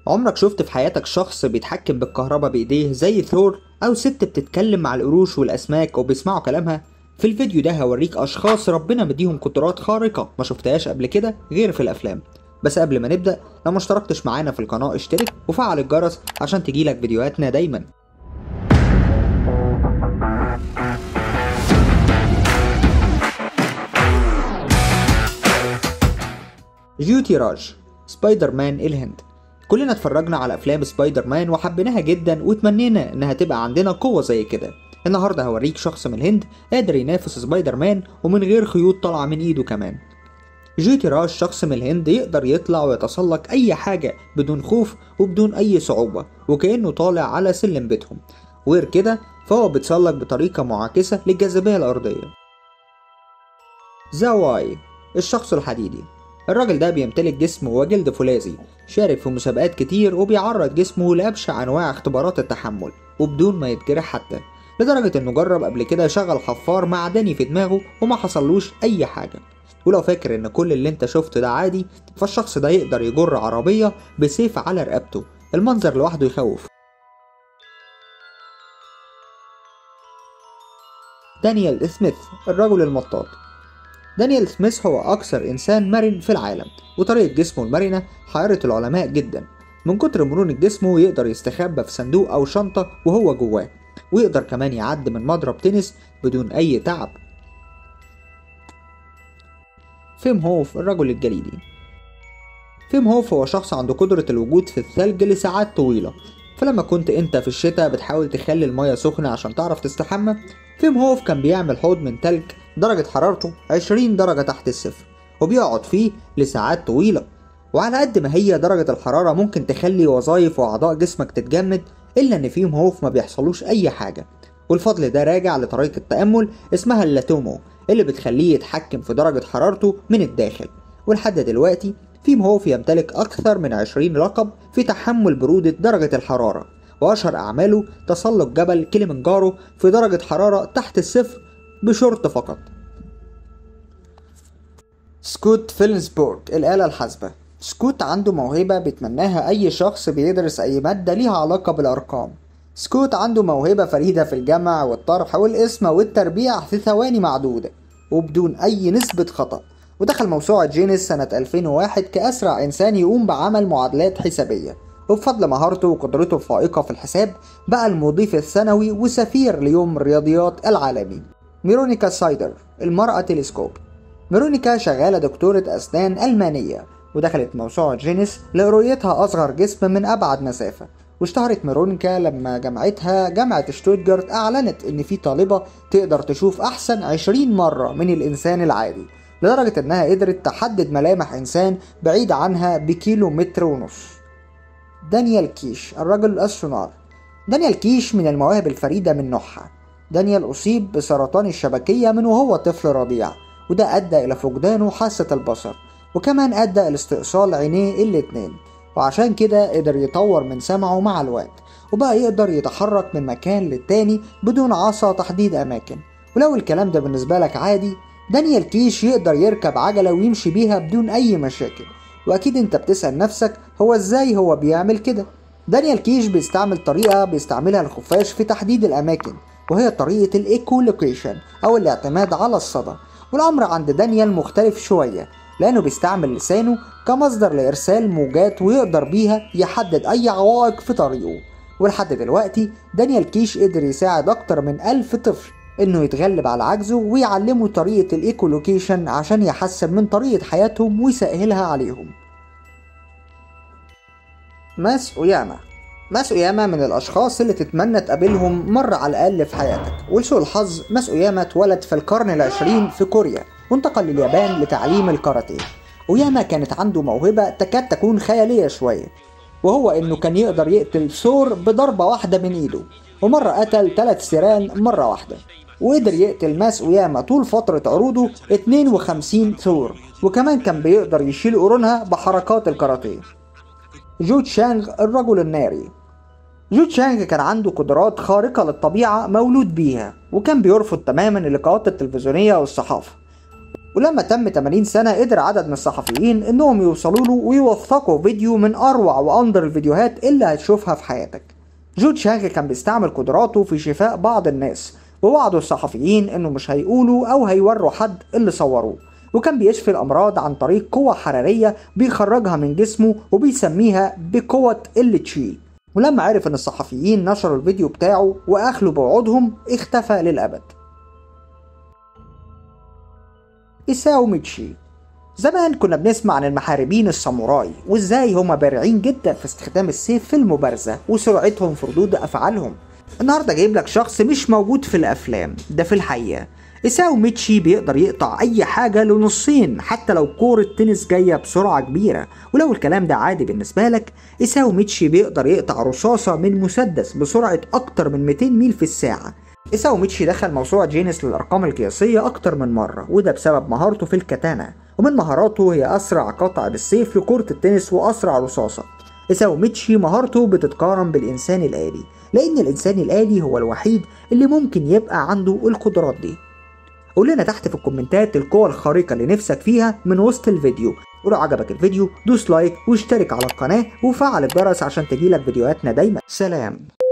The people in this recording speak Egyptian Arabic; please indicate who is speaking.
Speaker 1: عمرك شفت في حياتك شخص بيتحكم بالكهرباء بإيديه زي ثور أو ست بتتكلم مع القروش والأسماك وبيسمعوا كلامها؟ في الفيديو ده هوريك أشخاص ربنا مديهم قدرات خارقة ما شفتهاش قبل كده غير في الأفلام بس قبل ما نبدأ لو ما اشتركتش معانا في القناة اشترك وفعل الجرس عشان تجيلك فيديوهاتنا دايما جيوتي راج سبايدر مان الهند كلنا اتفرجنا على افلام سبايدر مان وحبيناها جدا وتمنينا انها تبقى عندنا قوه زي كده النهارده هوريك شخص من الهند قادر ينافس سبايدر مان ومن غير خيوط طالعه من ايده كمان جيتي راج شخص من الهند يقدر يطلع ويتسلق اي حاجه بدون خوف وبدون اي صعوبه وكانه طالع على سلم بيتهم وغير كده فهو بيتسلق بطريقه معاكسه للجاذبيه الارضيه زاواي الشخص الحديدي الراجل ده بيمتلك جسم وجلد فولاذي شارك في مسابقات كتير وبيعرض جسمه لأبشع أنواع اختبارات التحمل وبدون ما يتجرح حتى لدرجة إنه جرب قبل كده يشغل حفار معدني في دماغه وما حصلوش أي حاجة ولو فاكر إن كل اللي أنت شفته ده عادي فالشخص ده يقدر يجر عربية بسيف على رقبته المنظر لوحده يخوف دانيال سميث الرجل المطاط دانيال سميث هو أكثر إنسان مرن في العالم وطريقة جسمه المرنة حيرت العلماء جدا من كتر مرونة جسمه يقدر يستخبى في صندوق أو شنطة وهو جواه ويقدر كمان يعدي من مضرب تنس بدون أي تعب فيم هوف الرجل الجليدي فيم هوف هو شخص عنده قدرة الوجود في الثلج لساعات طويلة فلما كنت انت في الشتاء بتحاول تخلي المية سخنة عشان تعرف تستحمى فيم هوف كان بيعمل حوض من تلج درجة حرارته 20 درجة تحت الصفر وبيقعد فيه لساعات طويلة وعلى قد ما هي درجة الحرارة ممكن تخلي وظائف وأعضاء جسمك تتجمد إلا إن فيهم هوف ما بيحصلوش أي حاجة والفضل ده راجع لطريقة تأمل اسمها اللاتومو اللي بتخليه يتحكم في درجة حرارته من الداخل ولحد دلوقتي فيم هوف يمتلك أكثر من 20 لقب في تحمل برودة درجة الحرارة وأشهر أعماله تسلق جبل كليمنجارو في درجة حرارة تحت الصفر بشورت فقط سكوت فيلنسبورغ الآلة الحاسبة سكوت عنده موهبة بيتمناها أي شخص بيدرس أي مادة ليها علاقة بالأرقام سكوت عنده موهبة فريدة في الجمع والطرح والقسمة والتربيع في ثواني معدودة وبدون أي نسبة خطأ ودخل موسوعة جينيس سنة 2001 كأسرع إنسان يقوم بعمل معادلات حسابية وبفضل مهارته وقدرته الفائقة في الحساب بقى المضيف السنوي وسفير ليوم الرياضيات العالمي ميرونيكا سايدر المرأة تلسكوب ميرونيكا شغالة دكتورة أسنان ألمانية ودخلت موسوعة جينيس لرؤيتها أصغر جسم من أبعد مسافة واشتهرت ميرونيكا لما جامعتها جامعة شتوتجارت أعلنت إن في طالبة تقدر تشوف أحسن 20 مرة من الإنسان العادي لدرجة إنها قدرت تحدد ملامح إنسان بعيد عنها بكيلو متر ونص دانيال كيش الرجل الأسترونار دانيال كيش من المواهب الفريدة من نوعها دانيال أصيب بسرطان الشبكية من وهو طفل رضيع وده أدى إلى فقدانه حاسة البصر وكمان أدى إلى استئصال عينيه الاتنين وعشان كده قدر يطور من سمعه مع الوقت وبقى يقدر يتحرك من مكان للتاني بدون عصا تحديد أماكن ولو الكلام ده بالنسبة لك عادي دانيال كيش يقدر يركب عجلة ويمشي بيها بدون أي مشاكل وأكيد أنت بتسأل نفسك هو إزاي هو بيعمل كده دانيال كيش بيستعمل طريقة بيستعملها الخفاش في تحديد الأماكن وهي طريقة الإيكولوكيشن أو الاعتماد على الصدى والأمر عند دانيال مختلف شوية لأنه بيستعمل لسانه كمصدر لإرسال موجات ويقدر بيها يحدد أي عوائق في طريقه ولحد دلوقتي دانيال كيش قدر يساعد أكتر من ألف طفل إنه يتغلب على عجزه ويعلمه طريقة الإيكولوكيشن عشان يحسن من طريقة حياتهم ويسهلها عليهم ماس أوياما ماس أوياما من الأشخاص اللي تتمنى تقابلهم مرة على الأقل في حياتك ولسوء الحظ ماس أوياما اتولد في القرن العشرين في كوريا وانتقل لليابان لتعليم الكاراتيه أوياما كانت عنده موهبة تكاد تكون خيالية شوية وهو إنه كان يقدر يقتل ثور بضربة واحدة من إيده ومرة قتل ثلاث سيران مرة واحدة وقدر يقتل ماس أوياما طول فترة عروضه 52 ثور وكمان كان بيقدر يشيل قرونها بحركات الكاراتيه جو تشانغ الرجل الناري جو تشانغ كان عنده قدرات خارقة للطبيعة مولود بيها وكان بيرفض تماما اللقاءات التلفزيونية والصحافة ولما تم 80 سنة قدر عدد من الصحفيين انهم يوصلوا له ويوثقوا فيديو من اروع واندر الفيديوهات اللي هتشوفها في حياتك جود شانك كان بيستعمل قدراته في شفاء بعض الناس ووعدوا الصحفيين انه مش هيقولوا او هيوروا حد اللي صوروه وكان بيشفي الامراض عن طريق قوة حرارية بيخرجها من جسمه وبيسميها بقوة اللي تشي ولما عرف ان الصحفيين نشروا الفيديو بتاعه واخلوا بوعودهم اختفى للابد إيساو ميتشي زمان كنا بنسمع عن المحاربين الساموراي وازاي هما بارعين جدا في استخدام السيف في المبارزة وسرعتهم في ردود أفعالهم النهاردة جايب لك شخص مش موجود في الأفلام ده في الحقيقة إيساو ميتشي بيقدر يقطع أي حاجة لنصين حتى لو كورة تنس جاية بسرعة كبيرة ولو الكلام ده عادي بالنسبة لك إيساو ميتشي بيقدر يقطع رصاصة من مسدس بسرعة أكتر من 200 ميل في الساعة إيساو ميتشي دخل موسوعة جينيس للأرقام القياسية أكتر من مرة وده بسبب مهارته في الكاتانا ومن مهاراته هي أسرع قطع بالسيف لكرة التنس وأسرع رصاصة إيساو ميتشي مهارته بتتقارن بالإنسان الآلي لأن الإنسان الآلي هو الوحيد اللي ممكن يبقى عنده القدرات دي قول لنا تحت في الكومنتات القوة الخارقة اللي نفسك فيها من وسط الفيديو ولو عجبك الفيديو دوس لايك واشترك على القناة وفعل الجرس عشان تجيلك فيديوهاتنا دايما سلام